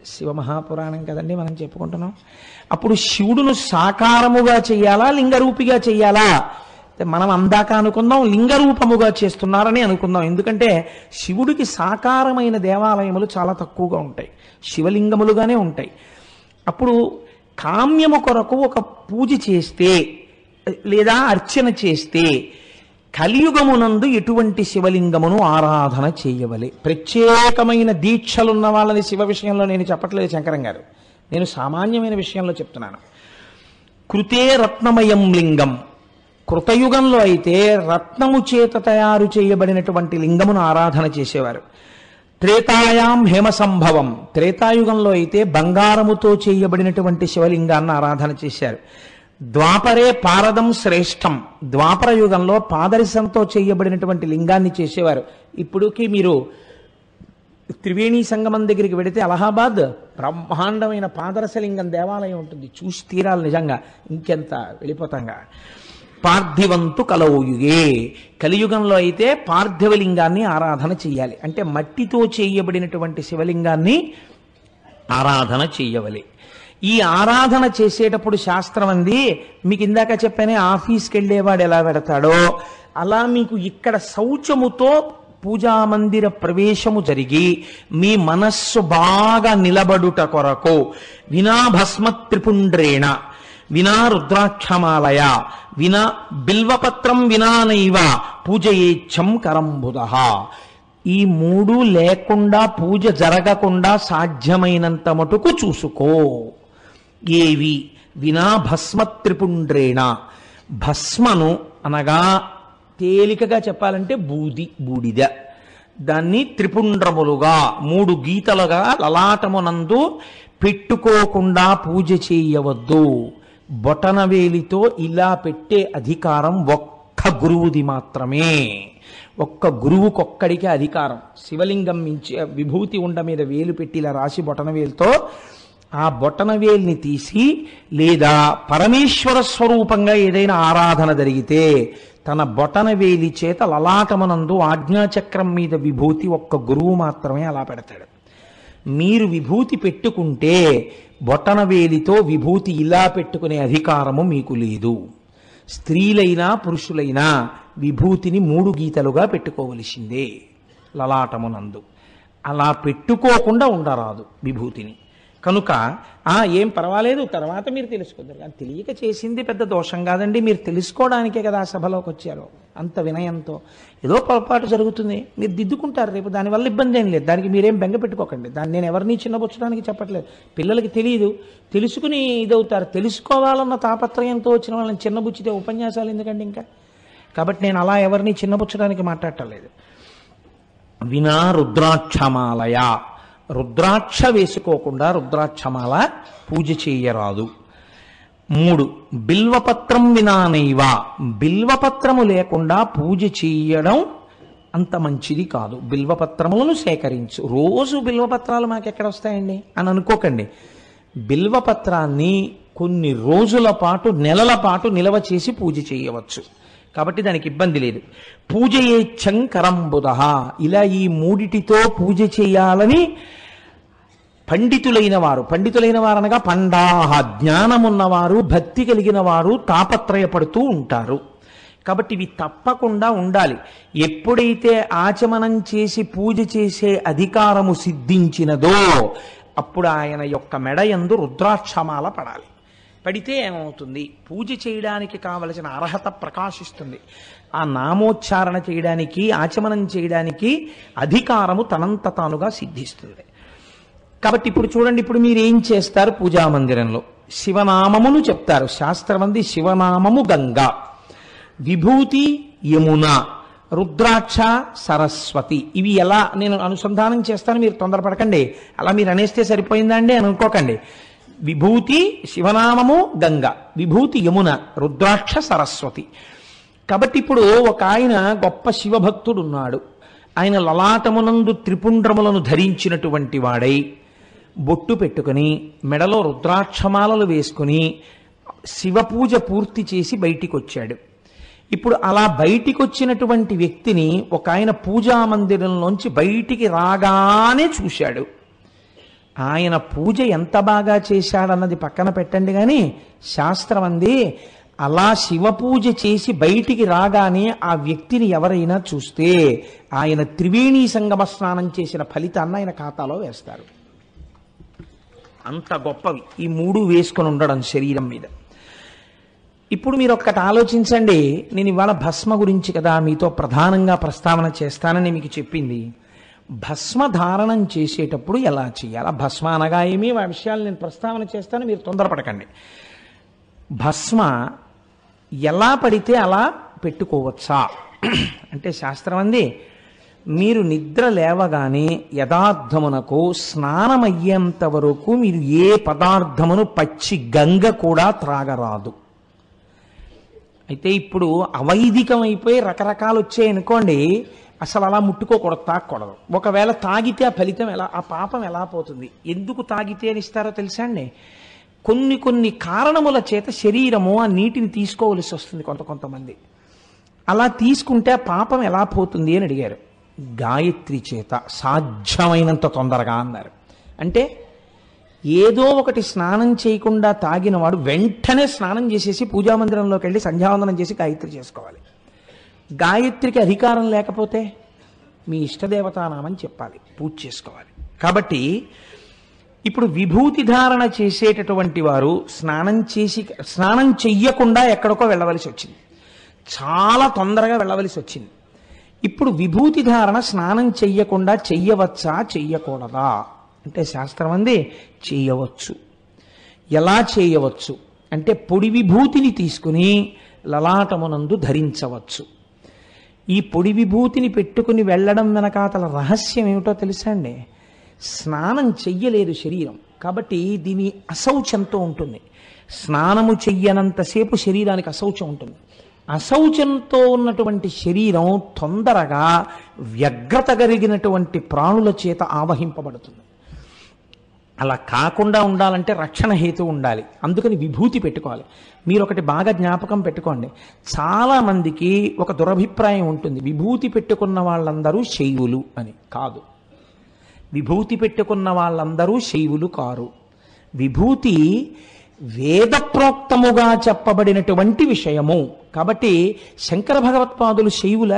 శివ మహాపురాణం కదండి మనం చెప్పుకుంటున్నాం అప్పుడు శివుడును సాకారముగా చెయ్యాలా లింగరూపిగా చెయ్యాలా మనం అందాక అనుకుందాం లింగరూపముగా చేస్తున్నారని అనుకుందాం ఎందుకంటే శివుడికి సాకారమైన దేవాలయములు చాలా తక్కువగా ఉంటాయి శివలింగములుగానే ఉంటాయి అప్పుడు కామ్యము కొరకు ఒక పూజ చేస్తే లేదా అర్చన చేస్తే కలియుగమునందు ఎటువంటి శివలింగమును ఆరాధన చేయవలే ప్రత్యేకమైన దీక్షలున్న వాళ్ళని శివ విషయంలో నేను చెప్పట్లేదు శంకరం గారు నేను సామాన్యమైన విషయంలో చెప్తున్నాను కృతే రత్నమయం లింగం కృతయుగంలో అయితే రత్నము చేత తయారు చేయబడినటువంటి లింగమును ఆరాధన చేసేవారు త్రేతాయాం హేమ సంభవం త్రేతాయుగంలో అయితే బంగారముతో చేయబడినటువంటి శివలింగాన్ని ఆరాధన చేశారు ద్వాపరే పారదం శ్రేష్టం ద్వాపర యుగంలో పాదరిసంతో చేయబడినటువంటి లింగాన్ని చేసేవారు ఇప్పుడుకి మీరు త్రివేణి సంగమం దగ్గరికి వెడితే అలహాబాద్ బ్రహ్మాండమైన పాదరసలింగం దేవాలయం ఉంటుంది చూసి తీరాలి నిజంగా ఇంకెంత వెళ్ళిపోతాంగా పార్థివంతు కలవుయుగే కలియుగంలో అయితే పార్థివలింగాన్ని ఆరాధన చెయ్యాలి అంటే మట్టితో చేయబడినటువంటి శివలింగాన్ని ఆరాధన చెయ్యవలి ఈ ఆరాధన చేసేటప్పుడు శాస్త్రం అంది మీకు ఇందాక చెప్పానే ఆఫీస్కి వెళ్ళేవాడు ఎలా పెడతాడో అలా మీకు ఇక్కడ శౌచముతో పూజా మందిర ప్రవేశము జరిగి మీ మనస్సు బాగా నిలబడుట కొరకు వినా భస్మ త్రిపుండ్రేణ వినా రుద్రాక్షమాలయ వినా బిల్వపత్రం వినానైవ పూజయేచ్ఛం కరంబుద ఈ మూడు లేకుండా పూజ జరగకుండా సాధ్యమైనంత మటుకు చూసుకో ఏవి వినా భస్మ త్రిపుండ్రేణ భస్మను అనగా తేలికగా చెప్పాలంటే బూది బూడిద దాన్ని త్రిపుండ్రములుగా మూడు గీతలుగా లలాటమునందు పెట్టుకోకుండా పూజ చేయవద్దు బొటనవేలితో ఇలా పెట్టే అధికారం ఒక్క గురువుది మాత్రమే ఒక్క గురువుకొక్కడికే అధికారం శివలింగం మించి విభూతి ఉండ మీద వేలు పెట్టి ఇలా రాసి బొటనవేలుతో ఆ బొటనవేల్ని తీసి లేదా పరమేశ్వర స్వరూపంగా ఏదైనా ఆరాధన జరిగితే తన బొటనవేలి చేత లలాటమునందు ఆజ్ఞాచక్రం మీద విభూతి ఒక్క గురువు మాత్రమే అలా పెడతాడు మీరు విభూతి పెట్టుకుంటే బొటనవేలితో విభూతి ఇలా పెట్టుకునే అధికారము మీకు లేదు స్త్రీలైనా పురుషులైనా విభూతిని మూడు గీతలుగా పెట్టుకోవలసిందే లలాటమునందు అలా పెట్టుకోకుండా ఉండరాదు విభూతిని కనుక ఆ ఏం పర్వాలేదు తర్వాత మీరు తెలుసుకుందరు కానీ తెలియక చేసింది పెద్ద దోషం కాదండి మీరు తెలుసుకోవడానికే కదా ఆ సభలోకి వచ్చారు అంత వినయంతో ఏదో పొరపాటు జరుగుతుంది మీరు దిద్దుకుంటారు రేపు దానివల్ల ఇబ్బంది ఏం లేదు దానికి మీరేం బెంగ పెట్టుకోకండి దాన్ని నేను ఎవరిని చిన్నపుచ్చడానికి చెప్పట్లేదు పిల్లలకి తెలియదు తెలుసుకుని ఇదవుతారు తెలుసుకోవాలన్న తాపత్రయంతో వచ్చిన వాళ్ళని చిన్నబుచ్చితే ఉపన్యాసాలు ఎందుకండి ఇంకా కాబట్టి నేను అలా ఎవరిని చిన్నపుచ్చడానికి మాట్లాడటలేదు వినా రుద్రాక్షమాలయ రుద్రాక్ష వేసుకోకుండా రుద్రాక్షమాల పూజ చేయరాదు మూడు బిల్వపత్రం వినానైవ బిల్వపత్రము లేకుండా పూజ చేయడం అంత మంచిది కాదు బిల్వపత్రములను సేకరించు రోజు బిల్వపత్రాలు మాకు ఎక్కడ వస్తాయండి అని అనుకోకండి బిల్వపత్రాన్ని కొన్ని రోజుల పాటు నెలల పాటు నిలవ చేసి పూజ చేయవచ్చు కాబట్టి దానికి ఇబ్బంది లేదు పూజ ఏచ్చం కరంబుద ఇలా ఈ మూడిటితో పూజ చేయాలని పండితులైన వారు పండితులైన వారు అనగా పండాహ జ్ఞానమున్నవారు భక్తి కలిగిన వారు తాపత్రయపడుతూ ఉంటారు కాబట్టి ఇవి తప్పకుండా ఉండాలి ఎప్పుడైతే ఆచమనం చేసి పూజ చేసే అధికారము సిద్ధించినదో అప్పుడు ఆయన యొక్క మెడయందు రుద్రాక్షమాల పడాలి పడితే ఏమవుతుంది పూజ చేయడానికి కావలసిన అర్హత ప్రకాశిస్తుంది ఆ నామోచ్చారణ చేయడానికి ఆచమనం చేయడానికి అధికారము తనంత తానుగా సిద్ధిస్తుంది కాబట్టి ఇప్పుడు చూడండి ఇప్పుడు మీరు ఏం చేస్తారు పూజా మందిరంలో శివనామమును చెప్తారు శాస్త్రమంది శివనామము గంగా విభూతి యమున రుద్రాక్ష సరస్వతి ఇవి ఎలా నేను అనుసంధానం చేస్తాను మీరు తొందరపడకండి అలా మీరు అనేస్తే సరిపోయిందా అండి అని అనుకోకండి విభూతి శివనామము గంగ విభూతి యమున రుద్రాక్ష సరస్వతి కాబట్టి ఇప్పుడు ఒక ఆయన గొప్ప శివభక్తుడు ఉన్నాడు ఆయన లలాటమునందు త్రిపుండ్రములను ధరించినటువంటి వాడై బొట్టు పెట్టుకుని మెడలో రుద్రాక్షమాలలు వేసుకుని శివపూజ పూర్తి చేసి బయటికి వచ్చాడు ఇప్పుడు అలా బయటికి వచ్చినటువంటి వ్యక్తిని ఒక ఆయన పూజా మందిరంలోంచి బయటికి రాగానే చూశాడు ఆయన పూజ ఎంత బాగా చేశాడన్నది పక్కన పెట్టండి కానీ శాస్త్రం అంది అలా శివ పూజ చేసి బయటికి రాగానే ఆ వ్యక్తిని ఎవరైనా చూస్తే ఆయన త్రివేణీ సంగమ స్నానం చేసిన ఫలితాన్ని ఆయన ఖాతాలో వేస్తారు అంత గొప్పవి ఈ మూడు వేసుకొని ఉండడం శరీరం మీద ఇప్పుడు మీరు ఒక్కటి ఆలోచించండి నేను ఇవాళ భస్మ గురించి కదా మీతో ప్రధానంగా ప్రస్తావన చేస్తానని మీకు చెప్పింది భస్మ ధారణం చేసేటప్పుడు ఎలా చేయాలి ఆ భస్మ అనగా ఏమి ఆ విషయాలు నేను ప్రస్తావన చేస్తాను మీరు తొందరపడకండి భస్మ ఎలా పడితే అలా పెట్టుకోవచ్చా అంటే శాస్త్రం అంది మీరు నిద్ర లేవగానే యథార్థమునకు స్నానమయ్యేంత వరకు మీరు ఏ పదార్థమును పచ్చి గంగ కూడా త్రాగరాదు అయితే ఇప్పుడు అవైదికం అయిపోయి రకరకాలు వచ్చాయనుకోండి అసలు అలా ముట్టుకోకూడదు తాగకూడదు ఒకవేళ తాగితే ఆ ఫలితం ఎలా ఆ పాపం ఎలా పోతుంది ఎందుకు తాగితే అని ఇస్తారో తెలుసా అండి కొన్ని కొన్ని కారణముల చేత శరీరము ఆ నీటిని తీసుకోవలసి వస్తుంది కొంత కొంతమంది అలా తీసుకుంటే ఆ పాపం ఎలా పోతుంది అని అడిగారు గాయత్రి చేత సాధ్యమైనంత తొందరగా అన్నారు అంటే ఏదో ఒకటి స్నానం చేయకుండా తాగినవాడు వెంటనే స్నానం చేసేసి పూజామందిరంలోకి వెళ్ళి సంధ్యావందనం చేసి గాయత్రి చేసుకోవాలి గాయత్రికి అధికారం లేకపోతే మీ ఇష్టదేవతానామని చెప్పాలి పూజ చేసుకోవాలి కాబట్టి ఇప్పుడు విభూతి ధారణ చేసేటటువంటి వారు స్నానం చేసి స్నానం చెయ్యకుండా ఎక్కడికో వెళ్ళవలసి వచ్చింది చాలా తొందరగా వెళ్ళవలసి వచ్చింది ఇప్పుడు విభూతి ధారణ స్నానం చెయ్యకుండా చెయ్యవచ్చా చెయ్యకూడదా అంటే శాస్త్రం అంది చేయవచ్చు ఎలా చేయవచ్చు అంటే పొడి విభూతిని తీసుకుని లలాటమునందు ధరించవచ్చు ఈ పొడి విభూతిని పెట్టుకుని వెళ్ళడం వెనకాతల రహస్యం ఏమిటో తెలుసా అండి స్నానం చెయ్యలేదు శరీరం కాబట్టి దీని అశౌచంతో ఉంటుంది స్నానము చెయ్యనంతసేపు శరీరానికి అశౌచం ఉంటుంది అశౌచంతో ఉన్నటువంటి శరీరం తొందరగా వ్యగ్రత కలిగినటువంటి ప్రాణుల చేత ఆవహింపబడుతుంది అలా కాకుండా ఉండాలంటే రక్షణ హేతు ఉండాలి అందుకని విభూతి పెట్టుకోవాలి మీరు ఒకటి బాగా జ్ఞాపకం పెట్టుకోండి చాలా మందికి ఒక దురభిప్రాయం ఉంటుంది విభూతి పెట్టుకున్న వాళ్ళందరూ శైవులు అని కాదు విభూతి పెట్టుకున్న వాళ్ళందరూ శైవులు కారు విభూతి వేదప్రోక్తముగా చెప్పబడినటువంటి విషయము కాబట్టి శంకర భగవత్పాదులు శైవుల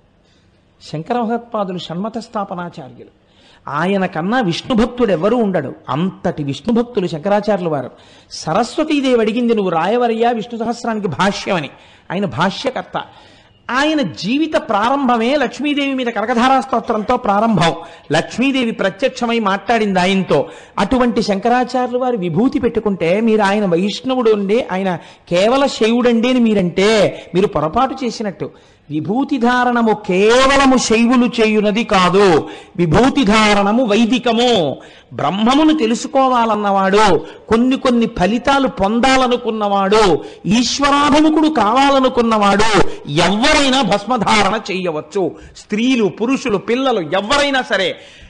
శంకర భగవత్పాదులు షణ్మత స్థాపనాచార్యులు ఆయన కన్నా విష్ణు భక్తుడు ఎవరు ఉండడు అంతటి విష్ణు భక్తులు శంకరాచార్యుల వారు సరస్వతీదేవి అడిగింది నువ్వు రాయవరయ్యా విష్ణు సహస్రానికి భాష్యం అని ఆయన భాష్యకర్త ఆయన జీవిత ప్రారంభమే లక్ష్మీదేవి మీద కనకధారా స్తోత్రంతో ప్రారంభం లక్ష్మీదేవి ప్రత్యక్షమై మాట్లాడింది ఆయనతో అటువంటి శంకరాచార్యులు వారు విభూతి పెట్టుకుంటే మీరు ఆయన వైష్ణవుడు అండి ఆయన కేవల శైవుడండి అని మీరంటే మీరు పొరపాటు చేసినట్టు విభూతి ధారణము కేవలము శైవులు చేయునది కాదు విభూతి ధారణము వైదికము బ్రహ్మమును తెలుసుకోవాలన్నవాడు కొన్ని కొన్ని ఫలితాలు పొందాలనుకున్నవాడు ఈశ్వరాభిముఖుడు కావాలనుకున్నవాడు ఎవరైనా భస్మధారణ చేయవచ్చు స్త్రీలు పురుషులు పిల్లలు ఎవరైనా సరే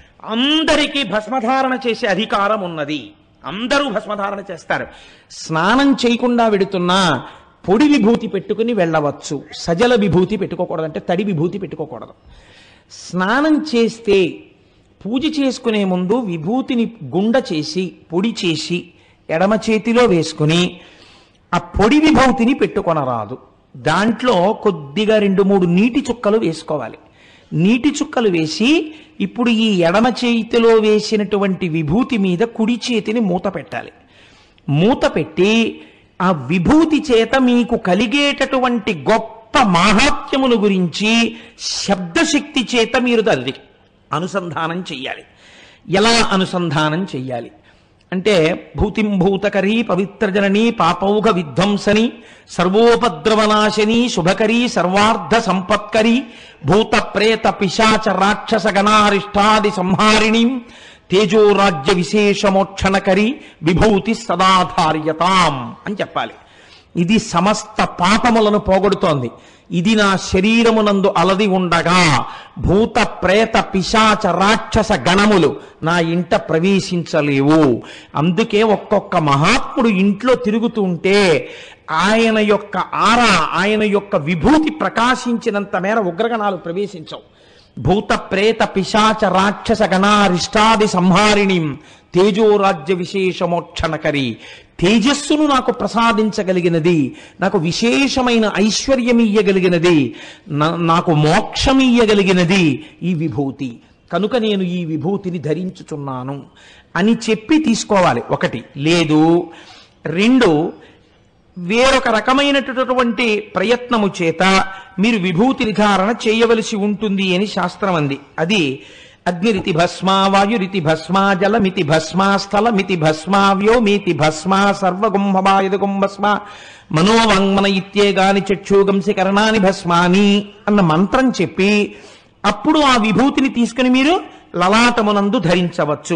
అందరికీ భస్మధారణ చేసే అధికారం ఉన్నది అందరూ భస్మధారణ చేస్తారు స్నానం చేయకుండా వెడుతున్నా పొడి విభూతి పెట్టుకుని వెళ్ళవచ్చు సజల విభూతి పెట్టుకోకూడదు అంటే తడి విభూతి పెట్టుకోకూడదు స్నానం చేస్తే పూజ చేసుకునే ముందు విభూతిని గుండ చేసి పొడి చేసి ఎడమ చేతిలో వేసుకుని ఆ పొడి విభూతిని పెట్టుకొనరాదు దాంట్లో కొద్దిగా రెండు మూడు నీటి చుక్కలు వేసుకోవాలి నీటి చుక్కలు వేసి ఇప్పుడు ఈ ఎడమ చేతిలో వేసినటువంటి విభూతి మీద కుడి చేతిని మూత పెట్టాలి మూత పెట్టి ఆ విభూతి చేత మీకు కలిగేటటువంటి గొప్ప మాహాత్మ్యముల గురించి శబ్దశక్తి చేత మీరు దాన్ని అనుసంధానం చెయ్యాలి ఎలా అనుసంధానం చెయ్యాలి అంటే భూతిం భూతకరీ పవిత్రజనని పాపౌఘ విధ్వంసని సర్వోపద్రవనాశని శుభకరీ సర్వార్థ సంపత్కరీ భూత ప్రేత పిశాచ రాక్షస గణారిష్టాది సంహారిణీం తేజోరాజ్య విశేషమోక్షణకరి విభూతి సదాధార్యతాం అని చెప్పాలి ఇది సమస్త పాపములను పోగొడుతోంది ఇది నా శరీరమునందు అలది ఉండగా భూత ప్రేత పిశాచ రాక్షస గణములు నా ఇంట ప్రవేశించలేవు అందుకే ఒక్కొక్క మహాత్ముడు ఇంట్లో తిరుగుతూ ఉంటే ఆయన యొక్క ఆరా ఆయన యొక్క విభూతి ప్రకాశించినంత మేర ఉగ్రగణాలు ప్రవేశించవు భూత ప్రేత పిశాచ రాక్షస గణారిష్టాది సంహారిణిం తేజోరాజ్య విశేషమోక్షణకరి తేజస్సును నాకు ప్రసాదించగలిగినది నాకు విశేషమైన ఐశ్వర్యం ఇయ్యగలిగినది నా- నాకు మోక్షం ఇయ్యగలిగినది ఈ విభూతి కనుక నేను ఈ విభూతిని ధరించుచున్నాను అని చెప్పి తీసుకోవాలి ఒకటి లేదు రెండు వేరొక రకమైనటువంటి ప్రయత్నము చేత మీరు విభూతి నిర్ధారణ చేయవలసి ఉంటుంది అని శాస్త్రం అంది అది అగ్నిరితి భస్మా వాయురితి భస్మా జలమితి భస్మా స్థలమితి భస్మా వ్యోమితి భస్మా సర్వగుంభమాయదుగుం భస్మ మనోవాంగ్మన ఇత్యేగాని చక్షుగంసి కరణాని భస్మాని అన్న మంత్రం చెప్పి అప్పుడు ఆ విభూతిని తీసుకుని మీరు లలాటమునందు ధరించవచ్చు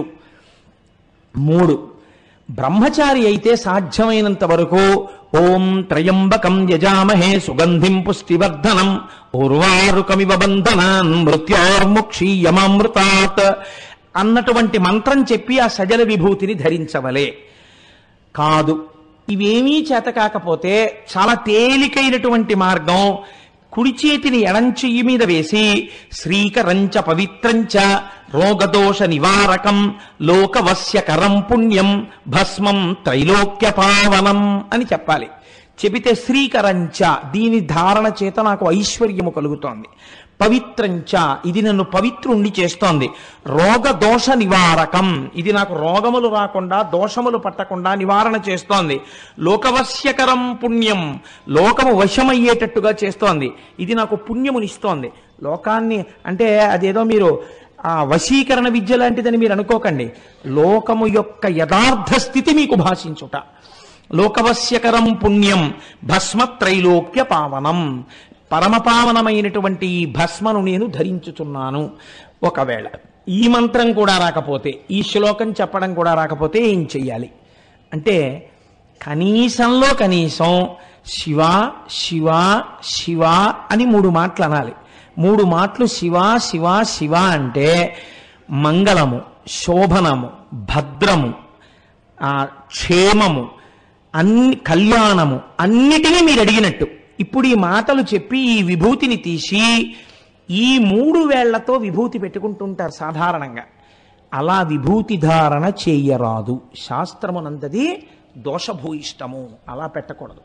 మూడు బ్రహ్మచారి అయితే సాధ్యమైనంత వరకు ఓం త్రయంబకం యజామహే సుగంధిం పుష్టివర్ధనం ఉర్వారుకమివ బంధనాన్ మృత్యోర్ముక్షీయమామృతాత్ అన్నటువంటి మంత్రం చెప్పి ఆ సజల విభూతిని ధరించవలే కాదు ఇవేమీ చేత కాకపోతే చాలా తేలికైనటువంటి మార్గం కుడి చేతిని ఎడంచెయ్యి మీద వేసి శ్రీకరంచ పవిత్రంచ రోగదోష నివారకం లోకవశ్యకరం పుణ్యం భస్మం త్రైలోక్య పావనం అని చెప్పాలి చెబితే శ్రీకరంచ దీని ధారణ చేత నాకు ఐశ్వర్యము కలుగుతోంది పవిత్రంచ ఇది నన్ను పవిత్రుణ్ణి చేస్తోంది రోగ దోష నివారకం ఇది నాకు రోగములు రాకుండా దోషములు పట్టకుండా నివారణ చేస్తోంది లోకవశ్యకరం పుణ్యం లోకము వశమయ్యేటట్టుగా చేస్తోంది ఇది నాకు పుణ్యమునిస్తోంది లోకాన్ని అంటే అదేదో మీరు ఆ వశీకరణ విద్య లాంటిదని మీరు అనుకోకండి లోకము యొక్క యథార్థ స్థితి మీకు భాషించుట లోకవశ్యకరం పుణ్యం భస్మ త్రైలోక్య పావనం పరమపావనమైనటువంటి ఈ భస్మను నేను ధరించుచున్నాను ఒకవేళ ఈ మంత్రం కూడా రాకపోతే ఈ శ్లోకం చెప్పడం కూడా రాకపోతే ఏం చెయ్యాలి అంటే కనీసంలో కనీసం శివ శివ శివ అని మూడు మాటలు అనాలి మూడు మాటలు శివ శివ శివ అంటే మంగళము శోభనము భద్రము ఆ క్షేమము అన్ని కళ్యాణము అన్నిటినీ మీరు అడిగినట్టు ఇప్పుడు ఈ మాటలు చెప్పి ఈ విభూతిని తీసి ఈ మూడు వేళ్లతో విభూతి పెట్టుకుంటుంటారు సాధారణంగా అలా విభూతి ధారణ చేయరాదు శాస్త్రమునందది దోషభూయిష్టము అలా పెట్టకూడదు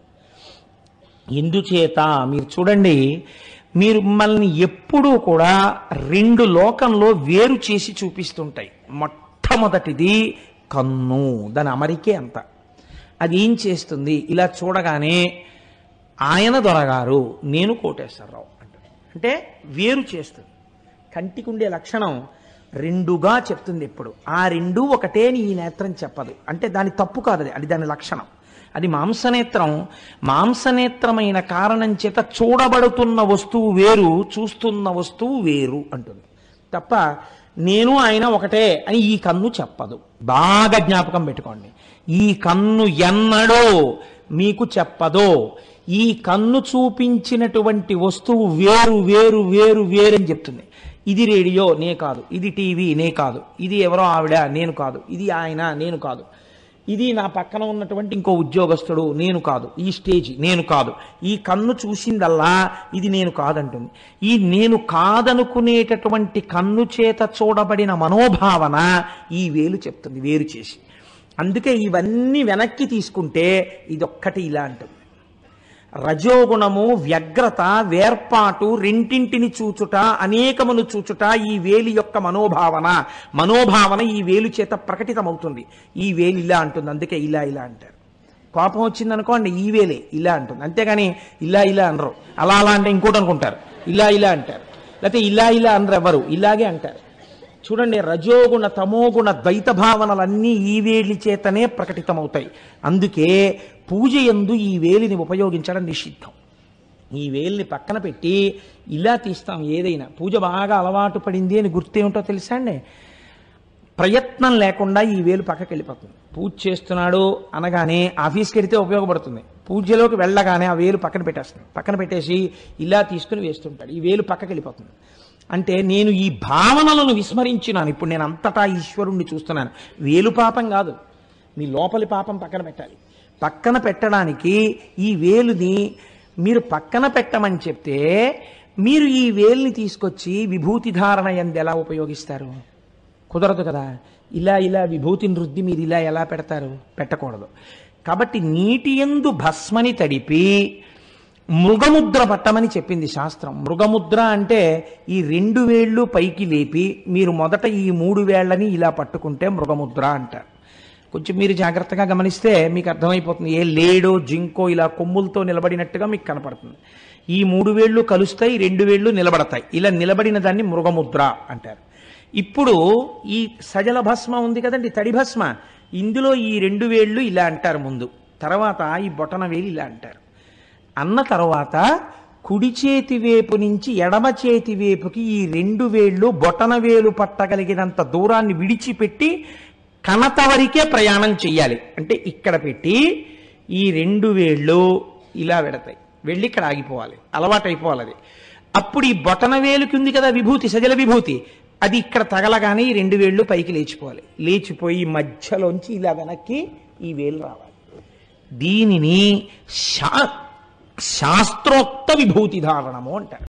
ఎందుచేత మీరు చూడండి మీరు మిమ్మల్ని ఎప్పుడూ కూడా రెండు లోకంలో వేరు చేసి చూపిస్తుంటాయి మొట్టమొదటిది కన్ను దాని అమరికే అంత అది ఏం చేస్తుంది ఇలా చూడగానే ఆయన దొరగారు నేను కోటేశ్వరరావు అంటారు అంటే వేరు చేస్తుంది కంటికి ఉండే లక్షణం రెండుగా చెప్తుంది ఎప్పుడు ఆ రెండు ఒకటే నీ ఈ నేత్రం చెప్పదు అంటే దాని తప్పు కాదు అది అది దాని లక్షణం అది మాంసనేత్రం మాంసనేత్రమైన కారణం చేత చూడబడుతున్న వస్తువు వేరు చూస్తున్న వస్తువు వేరు అంటుంది తప్ప నేను ఆయన ఒకటే అని ఈ కన్ను చెప్పదు బాగా జ్ఞాపకం పెట్టుకోండి ఈ కన్ను ఎన్నడో మీకు చెప్పదో ఈ కన్ను చూపించినటువంటి వస్తువు వేరు వేరు వేరు వేరు అని చెప్తుంది ఇది రేడియో నే కాదు ఇది టీవీ నే కాదు ఇది ఎవరో ఆవిడ నేను కాదు ఇది ఆయన నేను కాదు ఇది నా పక్కన ఉన్నటువంటి ఇంకో ఉద్యోగస్తుడు నేను కాదు ఈ స్టేజ్ నేను కాదు ఈ కన్ను చూసిందల్లా ఇది నేను కాదంటుంది ఈ నేను కాదనుకునేటటువంటి కన్ను చేత చూడబడిన మనోభావన ఈ వేలు చెప్తుంది వేరు చేసి అందుకే ఇవన్నీ వెనక్కి తీసుకుంటే ఇదొక్కటి ఇలా అంటుంది రజోగుణము వ్యగ్రత వేర్పాటు రెంటింటిని చూచుట అనేకమును చూచుట ఈ వేలి యొక్క మనోభావన మనోభావన ఈ వేలు చేత ప్రకటితమవుతుంది ఈ వేలు ఇలా అంటుంది అందుకే ఇలా ఇలా అంటారు కోపం వచ్చింది అనుకోండి ఈ వేలే ఇలా అంటుంది అంతేగాని ఇలా ఇలా అనరు అలా అలా అంటే ఇంకోటి అనుకుంటారు ఇలా ఇలా అంటారు లేకపోతే ఇలా ఇలా అనరు ఎవరు ఇలాగే అంటారు చూడండి రజోగుణ తమోగుణ ద్వైత భావనలన్నీ ఈ వేలి చేతనే ప్రకటితమవుతాయి అందుకే పూజ ఎందు ఈ వేలిని ఉపయోగించడం నిషిద్ధం ఈ వేలిని పక్కన పెట్టి ఇలా తీస్తాం ఏదైనా పూజ బాగా అలవాటు పడింది అని గుర్తేమిటో తెలుసా అండి ప్రయత్నం లేకుండా ఈ వేలు పక్కకి వెళ్ళిపోతుంది పూజ చేస్తున్నాడు అనగానే ఆఫీస్కి వెడితే ఉపయోగపడుతుంది పూజలోకి వెళ్ళగానే ఆ వేలు పక్కన పెట్టేస్తుంది పక్కన పెట్టేసి ఇలా తీసుకుని వేస్తుంటాడు ఈ వేలు పక్కకి వెళ్ళిపోతుంది అంటే నేను ఈ భావనలను విస్మరించినాను ఇప్పుడు నేను అంతటా ఈశ్వరుణ్ణి చూస్తున్నాను వేలు పాపం కాదు మీ లోపలి పాపం పక్కన పెట్టాలి పక్కన పెట్టడానికి ఈ వేలుని మీరు పక్కన పెట్టమని చెప్తే మీరు ఈ వేల్ని తీసుకొచ్చి విభూతి ధారణ ఎందు ఎలా ఉపయోగిస్తారు కుదరదు కదా ఇలా ఇలా విభూతిని రుద్ది మీరు ఇలా ఎలా పెడతారు పెట్టకూడదు కాబట్టి నీటి ఎందు భస్మని తడిపి మృగముద్ర పట్టమని చెప్పింది శాస్త్రం మృగముద్ర అంటే ఈ రెండు వేళ్ళు పైకి లేపి మీరు మొదట ఈ మూడు వేళ్ళని ఇలా పట్టుకుంటే మృగముద్ర అంటారు కొంచెం మీరు జాగ్రత్తగా గమనిస్తే మీకు అర్థమైపోతుంది ఏ లేడో జింకో ఇలా కొమ్ములతో నిలబడినట్టుగా మీకు కనపడుతుంది ఈ మూడు వేళ్ళు కలుస్తాయి రెండు వేళ్ళు నిలబడతాయి ఇలా నిలబడిన దాన్ని మృగముద్ర అంటారు ఇప్పుడు ఈ సజల భస్మ ఉంది కదండి తడి భస్మ ఇందులో ఈ రెండు వేళ్ళు ఇలా అంటారు ముందు తర్వాత ఈ బొటన వేలు ఇలా అంటారు అన్న తర్వాత కుడి చేతి వేపు నుంచి ఎడమ చేతి వేపుకి ఈ రెండు వేళ్ళు బొటన వేలు పట్టగలిగినంత దూరాన్ని విడిచిపెట్టి కనత వరకే ప్రయాణం చెయ్యాలి అంటే ఇక్కడ పెట్టి ఈ రెండు వేళ్ళు ఇలా వెడతాయి వెళ్ళి ఇక్కడ ఆగిపోవాలి అలవాటు అయిపోవాలి అది అప్పుడు ఈ బొటన వేలుకి ఉంది కదా విభూతి సజల విభూతి అది ఇక్కడ తగలగానే ఈ రెండు వేళ్ళు పైకి లేచిపోవాలి లేచిపోయి మధ్యలోంచి ఇలా వెనక్కి ఈ వేలు రావాలి దీనిని శా శాస్త్రోక్త విభూతి ధారణము అంటారు